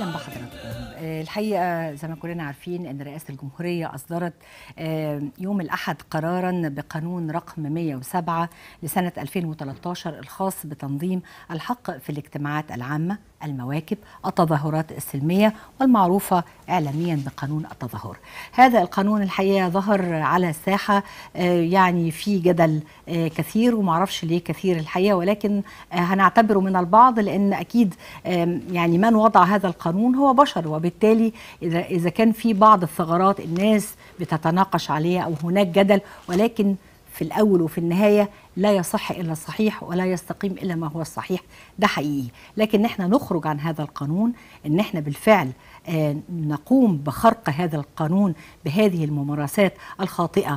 اهلا بحضراتكم آه، الحقيقه زي ما كلنا عارفين ان رئاسه الجمهوريه اصدرت آه، يوم الاحد قرارا بقانون رقم 107 لسنه 2013 الخاص بتنظيم الحق في الاجتماعات العامه المواكب التظاهرات السلميه والمعروفه اعلاميا بقانون التظاهر. هذا القانون الحقيقه ظهر على الساحه آه، يعني في جدل آه، كثير ومعرفش ليه كثير الحقيقه ولكن آه، هنعتبره من البعض لان اكيد آم، يعني من وضع هذا القانون هو بشر وبالتالي اذا اذا كان في بعض الثغرات الناس بتتناقش عليها او هناك جدل ولكن في الاول وفي النهايه لا يصح الا الصحيح ولا يستقيم الا ما هو الصحيح ده حقيقي لكن احنا نخرج عن هذا القانون ان احنا بالفعل آه، نقوم بخرق هذا القانون بهذه الممارسات الخاطئه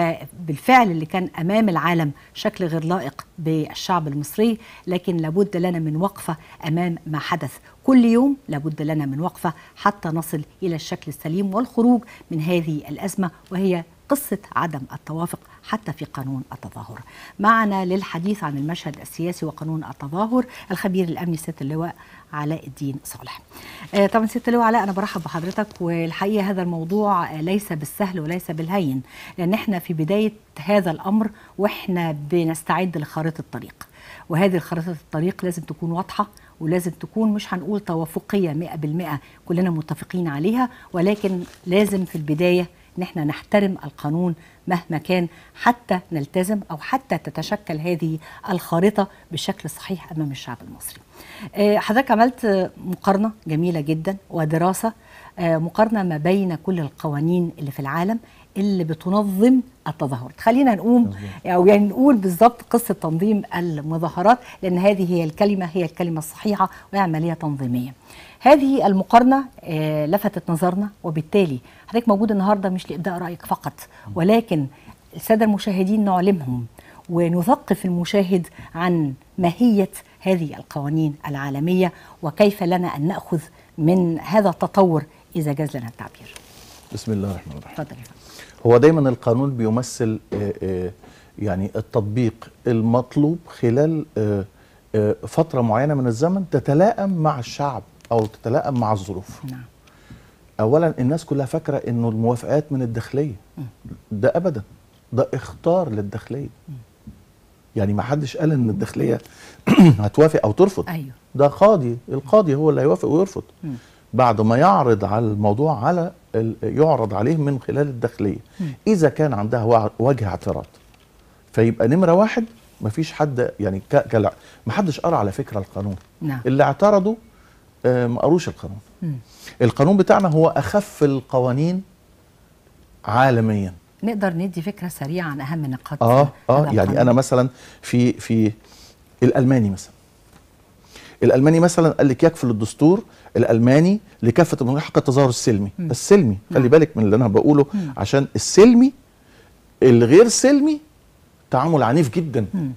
وبالفعل اللي كان امام العالم شكل غير لائق بالشعب المصري لكن لابد لنا من وقفه امام ما حدث كل يوم لابد لنا من وقفه حتى نصل الى الشكل السليم والخروج من هذه الازمه وهي قصة عدم التوافق حتى في قانون التظاهر معنا للحديث عن المشهد السياسي وقانون التظاهر الخبير الأمني سيادة اللواء علاء الدين صالح آه، طبعا سيادة اللواء علاء أنا برحب بحضرتك والحقيقة هذا الموضوع آه، ليس بالسهل وليس بالهين لأن احنا في بداية هذا الأمر وإحنا بنستعد لخارطة الطريق وهذه خريطة الطريق لازم تكون واضحة ولازم تكون مش هنقول توافقية مئة بالمئة كلنا متفقين عليها ولكن لازم في البداية ان احنا نحترم القانون مهما كان حتى نلتزم او حتى تتشكل هذه الخارطه بشكل صحيح امام الشعب المصري. آه، حضرتك عملت آه، مقارنه جميله جدا ودراسه آه، مقارنه ما بين كل القوانين اللي في العالم اللي بتنظم التظاهرات خلينا نقوم او يعني نقول بالظبط قصه تنظيم المظاهرات لان هذه هي الكلمه هي الكلمه الصحيحه وهي عمليه تنظيميه هذه المقارنه آه، لفتت نظرنا وبالتالي حضرتك موجود النهارده مش لابداء رايك فقط ولكن الساده المشاهدين نعلمهم ونثقف المشاهد عن ماهيه هذه القوانين العالميه وكيف لنا ان ناخذ من هذا التطور اذا جاز لنا التعبير. بسم الله الرحمن الرحيم اتفضل يا فندم. هو دايما القانون بيمثل آه، آه، يعني التطبيق المطلوب خلال آه، آه، فترة معينة من الزمن تتلائم مع الشعب أو تتلائم مع الظروف نعم أولا الناس كلها فاكرة أنه الموافقات من الداخلية ده أبدا ده اختار للداخلية يعني ما حدش قال ان الداخليه هتوافق او ترفض ايوه ده قاضي القاضي هو اللي هيوافق ويرفض مم. بعد ما يعرض على الموضوع على ال- يعرض عليه من خلال الداخليه مم. اذا كان عندها وع- وجه اعتراض فيبقى نمره واحد مفيش حد يعني ك- كلا ما حدش قرا على فكره القانون نعم اللي اعترضوا آه، ما قروش القانون مم. القانون بتاعنا هو اخف القوانين عالميا نقدر ندي فكره سريعه عن اهم نقاط اه هذا اه يعني القانون. انا مثلا في في الالماني مثلا الالماني مثلا قال لك يكفل الدستور الالماني لكافه المناطق حق التظاهر السلمي مم. السلمي خلي نعم. بالك من اللي انا بقوله مم. عشان السلمي الغير سلمي تعامل عنيف جدا مم.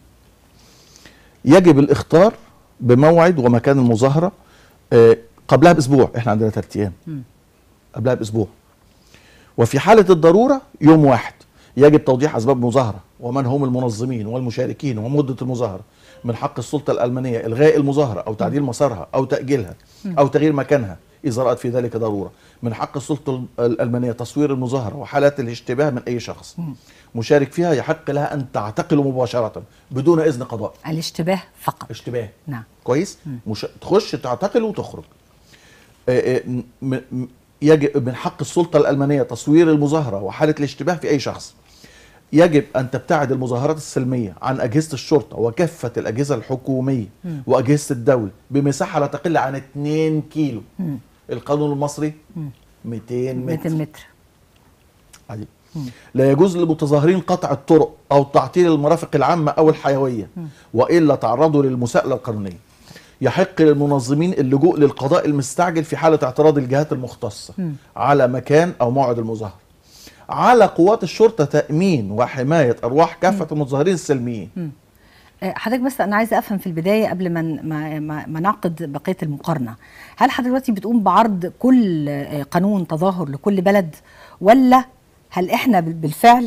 يجب الاختار بموعد ومكان المظاهره آه، قبلها باسبوع احنا عندنا ثلاث ايام مم. قبلها باسبوع وفي حاله الضروره يوم واحد يجب توضيح اسباب المظاهره ومن هم المنظمين والمشاركين ومده المظاهره من حق السلطه الالمانيه الغاء المظاهره او تعديل مسارها او تاجيلها او تغيير مكانها اذا رات في ذلك ضروره من حق السلطه الالمانيه تصوير المظاهره وحالات الاشتباه من اي شخص مم. مشارك فيها يحق لها ان تعتقل مباشره بدون اذن قضاء الاشتباه فقط اشتباه نعم كويس مش تخش تعتقل وتخرج آه، آه، م- م- يجب من حق السلطه الالمانيه تصوير المظاهره وحاله الاشتباه في اي شخص يجب ان تبتعد المظاهرات السلميه عن اجهزه الشرطه وكافه الاجهزه الحكوميه مم. واجهزه الدوله بمساحه لا تقل عن 2 كيلو مم. القانون المصري مم. 200 200 متر متر عجيب. مم. لا يجوز للمتظاهرين قطع الطرق او تعطيل المرافق العامه او الحيويه والا تعرضوا للمساءله القانونيه يحق للمنظمين اللجوء للقضاء المستعجل في حاله اعتراض الجهات المختصه مم. على مكان او موعد المظاهره على قوات الشرطه تامين وحمايه ارواح كافه المتظاهرين السلميين آه، حضرتك بس انا عايزه افهم في البدايه قبل ما ما ما, ما نعقد بقيه المقارنه هل حضرتك دلوقتي بتقوم بعرض كل آه، قانون تظاهر لكل بلد ولا هل احنا بال- بالفعل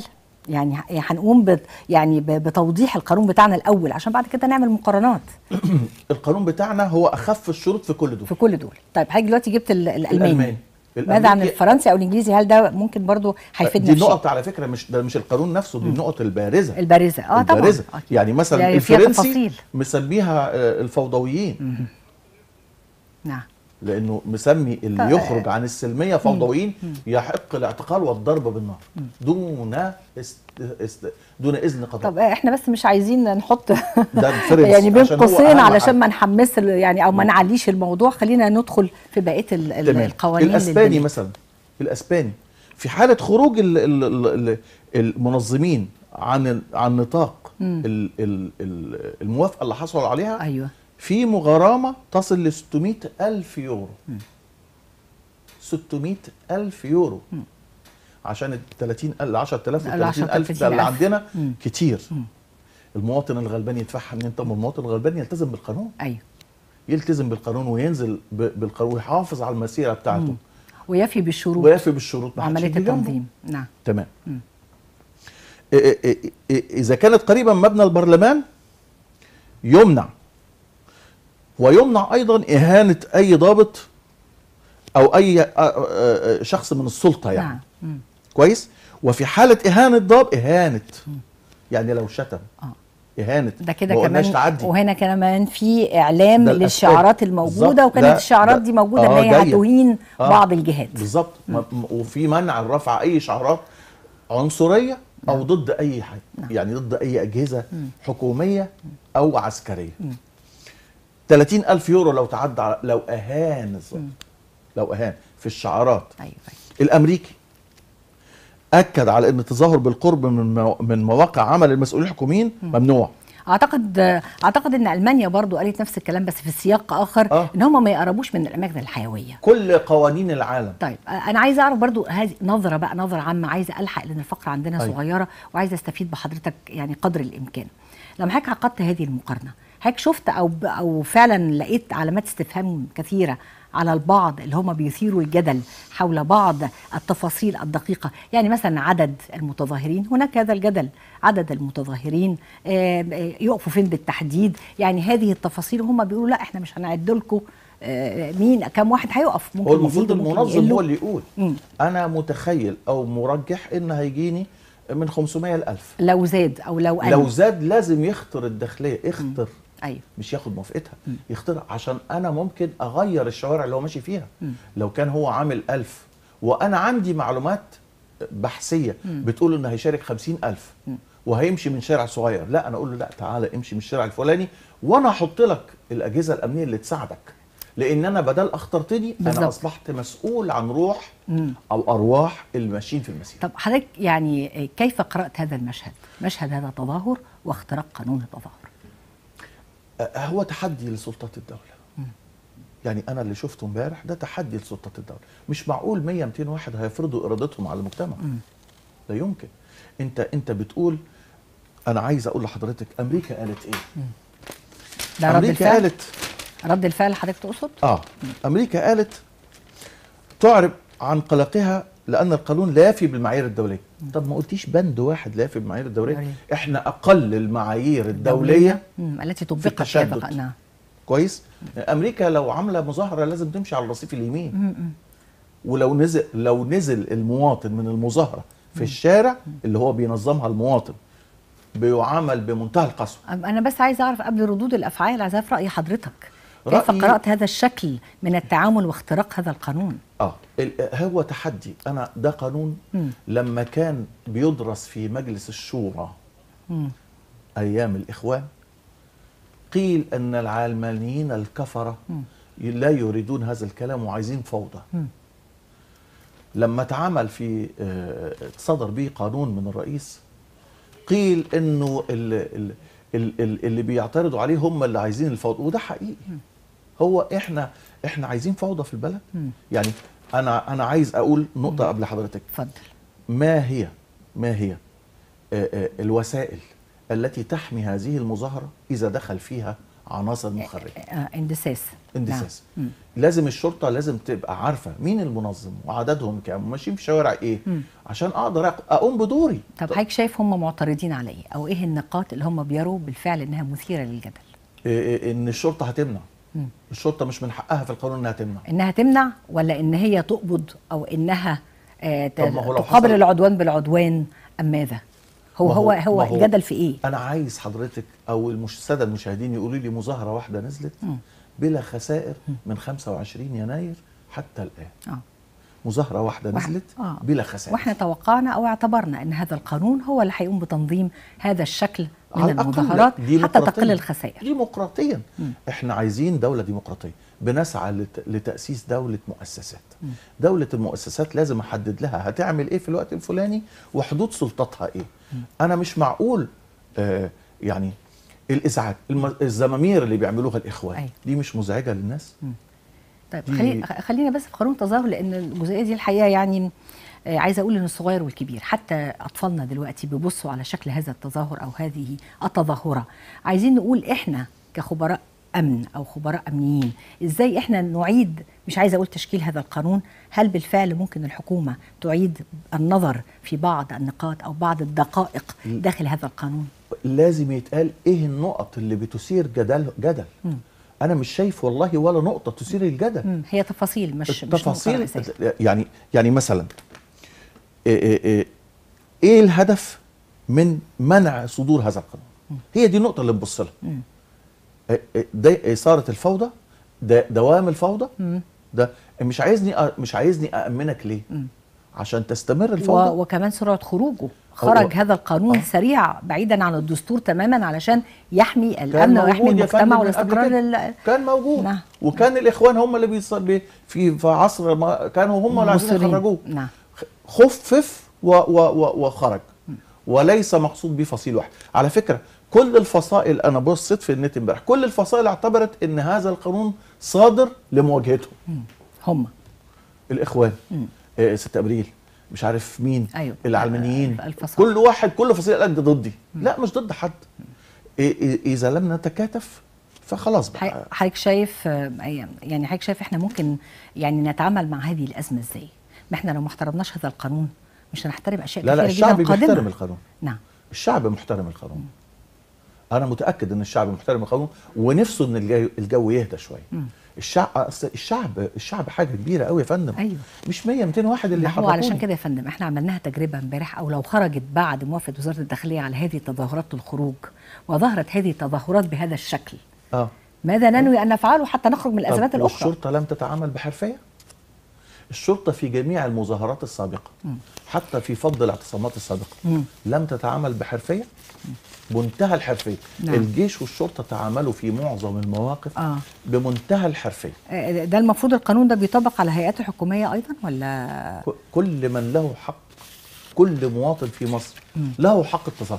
يعني ه- هنقوم بت يعني ب- بتوضيح القانون بتاعنا الاول عشان بعد كده نعمل مقارنات القانون بتاعنا هو اخف الشروط في كل دول في كل دول طيب حضرتك دلوقتي جبت ال- الالماني الألماني. ماذا عن الأمريكي- الفرنسي او الانجليزي هل ده ممكن برضو هيفيدنا دي في شيء؟ النقط على فكره مش ده مش القانون نفسه دي النقط البارزه البارزه اه طبعا البارزه أكيد. يعني مثلا يعني فيها الفرنسي تفاصيل. مسميها آه، الفوضويين نعم لانه مسمي اللي طيب. يخرج عن السلميه فوضويين يحق الاعتقال والضرب بالنار دون است... است... دون اذن قضاء طب احنا بس مش عايزين نحط ده الفرنسي يعني بين عشان هو قوسين أهم علشان حاجة. ما نحمس ال- يعني او ما نعليش الموضوع خلينا ندخل في بقيه ال- ال- تمام القوانين الاسباني للدنيا. مثلا الاسباني في حاله خروج ال ال ال ال المنظمين عن ال- عن نطاق ال ال ال الموافقه اللي حصلوا عليها ايوه في مغرمه تصل ل 600 الف يورو 600 الف يورو عشان ال 30 ال 10000 ال ال 30000 ده 30,000 اللي عندنا مم. كتير المواطن الغلبان يدفعها من انت المواطن الغلبان يلتزم بالقانون ايوه يلتزم بالقانون وينزل ب- بالقانون ويحافظ على المسيره بتاعته ويفي بالشروط ويفي بالشروط ما حدش عمليه يجي جنبه. التنظيم نعم تمام إ- إ- إ- إ- اذا كانت قريبا من مبنى البرلمان يمنع ويمنع ايضا اهانه اي ضابط او اي آ- آ- آ- شخص من السلطه يعني نعم مم. كويس وفي حاله اهانه ضابط اهانه يعني لو شتم اه اهانه ده كده ما قلناش كمان تعدي وهنا كمان في اعلام ده الأسباب. للشعارات الموجوده بالظبط. وكانت ده- الشعارات ده- دي موجوده آه، ان هي جاية. هتهين آه. بعض الجهات بالظبط م- م- وفي منع رفع اي شعارات عنصريه او ضد اي حاجه يعني ضد اي اجهزه حكوميه او عسكريه 30 الف يورو لو تعدى على- لو اهان الظابط لو اهان في الشعارات ايوه أيوة. الامريكي اكد على ان التظاهر بالقرب من مو- من مواقع عمل المسؤولين الحكوميين ممنوع اعتقد اعتقد ان المانيا برضو قالت نفس الكلام بس في سياق اخر آه. ان هم ما يقربوش من الاماكن الحيويه كل قوانين العالم طيب آه، انا عايزه اعرف برضو هذه نظره بقى نظره عامه عايزه الحق لان الفقره عندنا أيوة. صغيره وعايزه استفيد بحضرتك يعني قدر الامكان لما حضرتك عقدت هذه المقارنه حضرتك شفت او ب- او فعلا لقيت علامات استفهام كثيره على البعض اللي هم بيثيروا الجدل حول بعض التفاصيل الدقيقه يعني مثلا عدد المتظاهرين هناك هذا الجدل عدد المتظاهرين آه، آه، يقفوا فين بالتحديد يعني هذه التفاصيل هم بيقولوا لا احنا مش هنعد لكم آه، مين كم واحد هيقف ممكن هو المفروض يزيدوا، ممكن المنظم يقلوا. هو اللي يقول مم. انا متخيل او مرجح ان هيجيني من 500 ل 1000 لو زاد او لو قل لو زاد لازم يخطر الداخليه يخطر ايوه مش ياخد موافقتها يخطر عشان انا ممكن اغير الشوارع اللي هو ماشي فيها لو كان هو عامل ألف وانا عندي معلومات بحثيه بتقول انه هيشارك خمسين ألف وهيمشي من شارع صغير لا انا اقول له لا تعالى امشي من الشارع الفلاني وانا احط لك الاجهزه الامنيه اللي تساعدك لان انا بدل اخترتني بالظبط. انا اصبحت مسؤول عن روح او ارواح اللي ماشيين في المسيره طب حضرتك يعني كيف قرات هذا المشهد مشهد هذا التظاهر واختراق قانون التظاهر أه، هو تحدي لسلطات الدولة يعني أنا اللي شفته امبارح ده تحدي لسلطات الدولة مش معقول 100 200 واحد هيفرضوا إرادتهم على المجتمع لا يمكن أنت أنت بتقول أنا عايز أقول لحضرتك أمريكا قالت إيه؟ ده رد أمريكا الفعل قالت رد الفعل حضرتك تقصد آه أمريكا قالت تعرب عن قلقها لأن القانون لا يفي بالمعايير الدولية طب ما قلتيش بند واحد لا يفي بالمعايير الدولية دولية. إحنا أقل المعايير الدولية مم. التي في طبقت في هذا التشدد. الق- نعم كويس امريكا لو عامله مظاهره لازم تمشي على الرصيف اليمين ولو نزل لو نزل المواطن من المظاهره في الشارع اللي هو بينظمها المواطن بيعامل بمنتهى القسوه انا بس عايزه اعرف قبل ردود الافعال عايزه اعرف راي حضرتك كيف رأيي- قرات هذا الشكل من التعامل واختراق هذا القانون اه ال- هو تحدي انا ده قانون مم. لما كان بيدرس في مجلس الشورى مم. ايام الاخوان قيل ان العلمانيين الكفره لا يريدون هذا الكلام وعايزين فوضى مم. لما اتعمل في آه، صدر به قانون من الرئيس قيل انه ال- ال- ال- ال- اللي بيعترضوا عليه هم اللي عايزين الفوضى وده حقيقي هو احنا احنا عايزين فوضى في البلد مم. يعني انا انا عايز اقول نقطه قبل حضرتك اتفضل ما هي ما هي آه، آه، الوسائل التي تحمي هذه المظاهرة إذا دخل فيها عناصر مخرجه آه اندساس اندساس نعم. لازم الشرطه لازم تبقى عارفه مين المنظم وعددهم كام وماشيين في شوارع ايه عشان اقدر أق- اقوم بدوري طب حضرتك شايف هم معترضين على ايه او ايه النقاط اللي هم بيروا بالفعل انها مثيره للجدل إيه إيه ان الشرطه هتمنع مم. الشرطه مش من حقها في القانون انها تمنع انها تمنع ولا ان هي تقبض او انها آه ت- طب ما هو لو تقابل حصل- العدوان بالعدوان ام ماذا هو ما هو ما هو الجدل في ايه انا عايز حضرتك او المش- الساده المشاهدين يقولوا لي مظاهره واحده نزلت مم. بلا خسائر من 25 يناير حتى الان اه مظاهره واحده واحد- نزلت آه. بلا خسائر واحنا توقعنا او اعتبرنا ان هذا القانون هو اللي هيقوم بتنظيم هذا الشكل من على الأقل المظاهرات حتى ديمقراطياً. تقل الخسائر ديمقراطيا مم. احنا عايزين دوله ديمقراطيه بنسعى لت... لتاسيس دوله مؤسسات دوله المؤسسات لازم احدد لها هتعمل ايه في الوقت الفلاني وحدود سلطتها ايه انا مش معقول آه يعني الازعاج الم... الزمامير اللي بيعملوها الاخوان أيوة. دي مش مزعجه للناس طيب دي- خلي خلينا بس في قانون التظاهر لان الجزئيه دي الحقيقه يعني آه، عايزه اقول ان الصغير والكبير حتى اطفالنا دلوقتي بيبصوا على شكل هذا التظاهر او هذه التظاهره عايزين نقول احنا كخبراء امن او خبراء امنيين ازاي احنا نعيد مش عايزه اقول تشكيل هذا القانون هل بالفعل ممكن الحكومه تعيد النظر في بعض النقاط او بعض الدقائق داخل هذا القانون لازم يتقال ايه النقط اللي بتثير جدل جدل مم. انا مش شايف والله ولا نقطه تثير الجدل مم، هي تفاصيل مش مش التفاصيل نقطة رئيسية. يعني يعني مثلا ايه, إيه, إيه, ايه الهدف من منع صدور هذا القانون هي دي النقطه اللي نبص لها مم. إيه- إيه ده اثاره الفوضى ده دوام الفوضى مم. ده مش عايزني أ- مش عايزني امنك ليه مم. عشان تستمر و... الفوضى وكمان سرعه خروجه خرج هذا القانون آه. سريع بعيدا عن الدستور تماما علشان يحمي كان الامن ويحمي موجود يا المجتمع فندم من قبل والاستقرار كده. ال- كان موجود نعم. وكان الاخوان هم اللي بيص... بي... في في عصر ما كانوا هم اللي عايزين مصرين. يخرجوه نعم خفف و و و وخرج وليس مقصود به فصيل واحد على فكره كل الفصائل انا بصيت في النت امبارح كل الفصائل اعتبرت ان هذا القانون صادر لمواجهتهم هم الاخوان مم. آه 6 ابريل مش عارف مين أيوة. العلمانيين آه، الفصائل. كل واحد كل فصيله قال ده ضدي لا مش ضد حد إيه- إيه- اذا لم نتكاتف فخلاص بقى حي- حضرتك شايف آه، يعني حضرتك شايف احنا ممكن يعني نتعامل مع هذه الازمه ازاي؟ ما احنا لو ما احترمناش هذا القانون مش هنحترم اشياء لا لا كثيره الشعب جدا قادمه بيحترم القانون نعم الشعب محترم القانون انا متاكد ان الشعب محترم القانون ونفسه ان الجو, الجو يهدى شويه الشعب أصل الشعب الشعب حاجه كبيره قوي يا فندم أيوة. مش 100 200 واحد اللي ما هو علشان يحركوني. كده يا فندم احنا عملناها تجربه امبارح او لو خرجت بعد موافقه وزاره الداخليه على هذه التظاهرات الخروج وظهرت هذه التظاهرات بهذا الشكل اه ماذا ننوي ان نفعله حتى نخرج من الازمات طب الاخرى؟ والشرطه لم تتعامل بحرفيه الشرطه في جميع المظاهرات السابقه حتى في فض الاعتصامات السابقه مم. لم تتعامل بحرفيه بمنتهى الحرفيه نعم. الجيش والشرطه تعاملوا في معظم المواقف آه. بمنتهى الحرفيه آه، ده المفروض القانون ده بيطبق على هيئات الحكوميه ايضا ولا ك- كل من له حق كل مواطن في مصر له حق التظاهر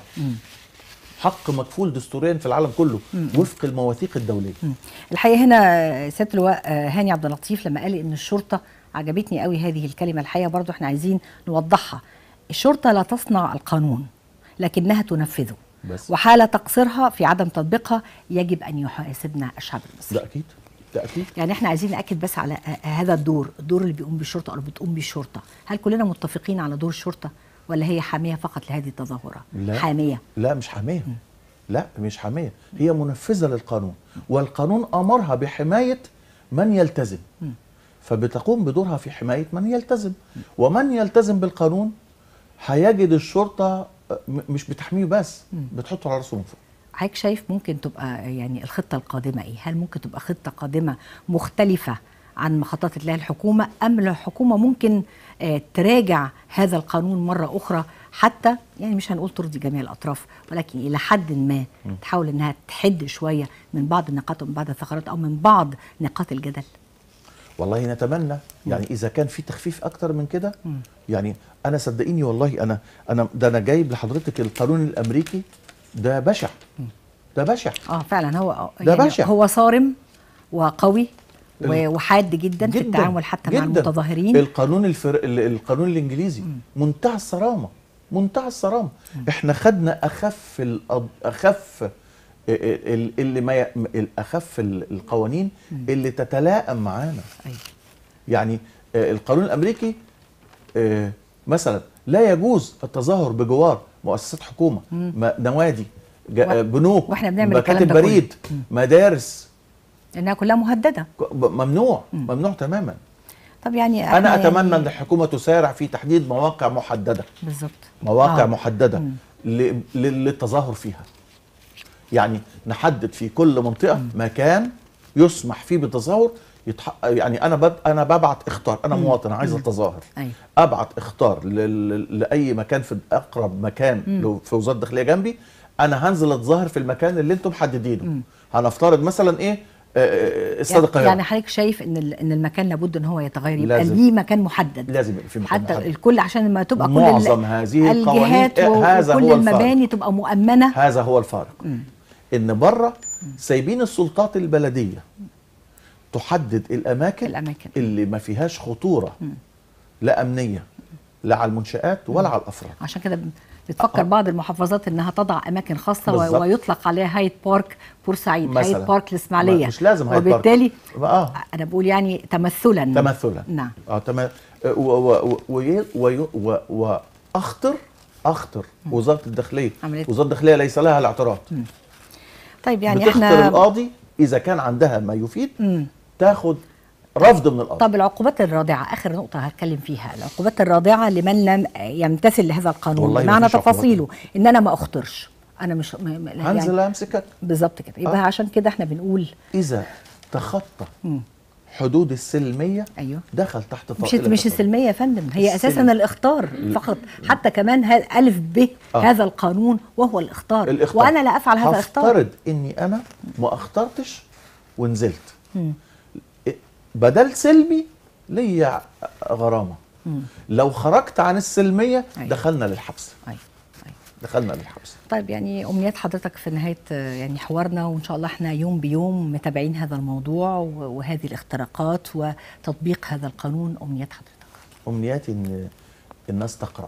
حق مكفول دستوريا في العالم كله وفق المواثيق الدوليه الحقيقه هنا سياده اللواء آه، هاني عبد اللطيف لما قال ان الشرطه عجبتني قوي هذه الكلمه الحقيقه برضو احنا عايزين نوضحها الشرطه لا تصنع القانون لكنها تنفذه بس. وحال تقصيرها في عدم تطبيقها يجب ان يحاسبنا الشعب المصري ده اكيد ده اكيد يعني احنا عايزين ناكد بس على آه، هذا الدور الدور اللي بيقوم بالشرطه او اللي بتقوم به الشرطه هل كلنا متفقين على دور الشرطه ولا هي حاميه فقط لهذه التظاهرات لا. حاميه لا مش حاميه لا مش حاميه هي منفذه للقانون والقانون امرها بحمايه من يلتزم فبتقوم بدورها في حمايه من يلتزم ومن يلتزم بالقانون هيجد الشرطه م- مش بتحميه بس بتحطه على راسه من فوق حضرتك شايف ممكن تبقى يعني الخطة القادمة ايه؟ هل ممكن تبقى خطة قادمة مختلفة عن ما خططت لها الحكومة أم الحكومة ممكن آه تراجع هذا القانون مرة أخرى حتى يعني مش هنقول ترضي جميع الأطراف ولكن إلى حد ما تحاول إنها تحد شوية من بعض النقاط ومن بعض الثغرات أو من بعض نقاط الجدل والله نتمنى يعني اذا كان في تخفيف اكتر من كده يعني انا صدقيني والله انا انا ده انا جايب لحضرتك القانون الامريكي ده بشع ده بشع اه فعلا هو ده بشع. هو صارم وقوي و- ال- وحاد جدا, في التعامل حتى مع المتظاهرين القانون الفر... ال- القانون الانجليزي منتهى الصرامه منتهى الصرامه احنا خدنا اخف الأض... اخف ال- اللي ما ي- الاخف ال- القوانين اللي تتلائم معانا أيوة. يعني آه، القانون الامريكي آه، مثلا لا يجوز التظاهر بجوار مؤسسات حكومه م- نوادي جا- و- آه، بنوك وإحنا بنعمل الكلام مكاتب ده كله. بريد مدارس انها كلها مهدده ك- ب- ممنوع ممنوع تماما طب يعني انا إحنا اتمنى يعني ان الحكومه تسارع في تحديد مواقع محدده بالظبط مواقع آه. محدده مم. ل- ل- للتظاهر فيها يعني نحدد في كل منطقه مكان يسمح فيه بالتظاهر يتح... يعني انا بب... انا ببعت اختار انا مواطن عايز اتظاهر ايوه ابعت اختار ل... ل... لاي مكان في اقرب مكان لو في وزاره الداخليه جنبي انا هنزل اتظاهر في المكان اللي انتم محددينه هنفترض مثلا ايه آه، آه، استاد يعني, القاهره يعني حضرتك شايف ان ال- ان المكان لابد ان هو يتغير يبقى لازم. ليه مكان محدد لازم يبقى في مكان حتى محدد. الكل عشان ما تبقى كل ال- معظم هذه القوانين الجهات إيه، و- هذا وكل هو الفرق. المباني تبقى مؤمنه هذا هو الفارق ان بره سايبين السلطات البلديه تحدد الاماكن الأماكن. اللي ما فيهاش خطوره لا امنيه لا على المنشات ولا على الافراد عشان كده بتفكر بعض المحافظات انها تضع اماكن خاصه و- بالظبط. ويطلق عليها هايد بارك بورسعيد مثلاً. هايد بارك الاسماعيليه مش لازم هايد بارك. وبالتالي اه انا بقول يعني تمثلا تمثلا نعم اه تمام و- و- و- و- و- و- واخطر اخطر وزاره الداخليه عملية- وزاره الداخليه ليس لها الاعتراض طيب يعني بتخطر احنا القاضي اذا كان عندها ما يفيد مم. تاخد رفض من القاضي طب العقوبات الرادعه اخر نقطه هتكلم فيها العقوبات الرادعه لمن لم يمتثل لهذا القانون والله ما بمعنى فيش عقوبات. تفاصيله ان انا ما اخطرش انا مش م- م- هنزل امسكك بالظبط كده يبقى آه. عشان كده احنا بنقول اذا تخطى مم. حدود السلميه ايوه دخل تحت مش طائله مش القانون. السلميه يا فندم هي اساسا السلم. الاخطار فقط حتى كمان ه- الف ب آه. هذا القانون وهو الاخطار الاخطار وانا لا افعل هذا الاخطار هفترض اني انا ما اخطرتش ونزلت مم. إيه، بدل سلمي ليا غرامه مم. لو خرجت عن السلميه أيوة. دخلنا للحبس أيوة. أيوة. دخلنا للحبس طيب يعني امنيات حضرتك في نهايه آه، يعني حوارنا وان شاء الله احنا يوم بيوم متابعين هذا الموضوع و- وهذه الاختراقات وتطبيق هذا القانون امنيات حضرتك امنياتي ان الناس تقرا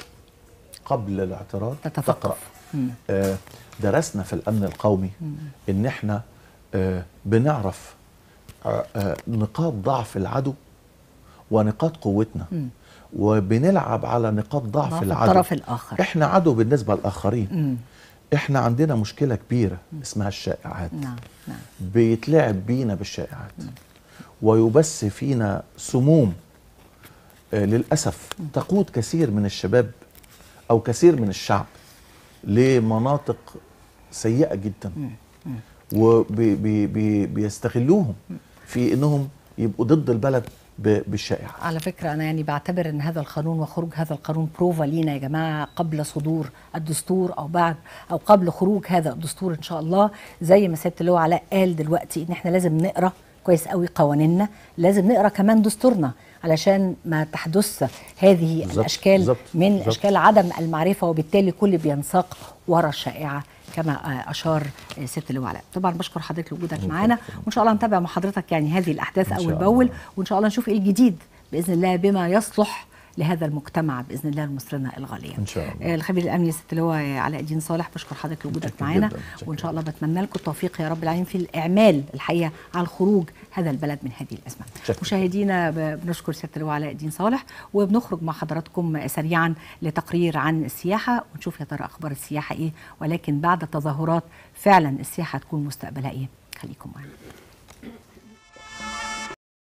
قبل الاعتراض تتثقف. تقرا مم. آه، درسنا في الامن القومي ان احنا آه، بنعرف آه، آه، نقاط ضعف العدو ونقاط قوتنا مم. وبنلعب على نقاط ضعف ضعف العدو الطرف الآخر. احنا عدو بالنسبه للاخرين مم. احنا عندنا مشكله كبيره اسمها الشائعات نعم نعم بيتلعب بينا بالشائعات ويبث فينا سموم آه، للاسف تقود كثير من الشباب او كثير من الشعب لمناطق سيئه جدا وبيستغلوهم في انهم يبقوا ضد البلد ب- بالشائعه على فكرة أنا يعني بعتبر أن هذا القانون وخروج هذا القانون بروفا لينا يا جماعة قبل صدور الدستور أو بعد أو قبل خروج هذا الدستور إن شاء الله زي ما سيادة اللواء علاء قال دلوقتي إن إحنا لازم نقرأ كويس قوي قوانيننا لازم نقرأ كمان دستورنا علشان ما تحدث هذه بالظبط، الأشكال بالظبط، من بالظبط. أشكال عدم المعرفة وبالتالي كل بينساق ورا الشائعة كما آه، اشار آه، ست اللواء علاء طبعا بشكر حضرتك لوجودك معانا وان شاء الله نتابع مع حضرتك يعني هذه الاحداث إن اول شاء باول الله. وان شاء الله نشوف ايه الجديد باذن الله بما يصلح لهذا المجتمع باذن الله لمصرنا الغاليه. إن شاء الله. آه، الخبير الامني ست اللواء علاء الدين صالح بشكر حضرتك لوجودك متشكر معانا جداً، متشكر. وان شاء الله بتمنى لكم التوفيق يا رب العالمين في الاعمال الحقيقه على الخروج هذا البلد من هذه الازمه. متشكر. مشاهدينا ب- بنشكر سياده اللواء علاء الدين صالح وبنخرج مع حضراتكم سريعا لتقرير عن السياحه ونشوف يا ترى اخبار السياحه ايه ولكن بعد تظاهرات فعلا السياحه تكون مستقبلها ايه؟ خليكم معنا.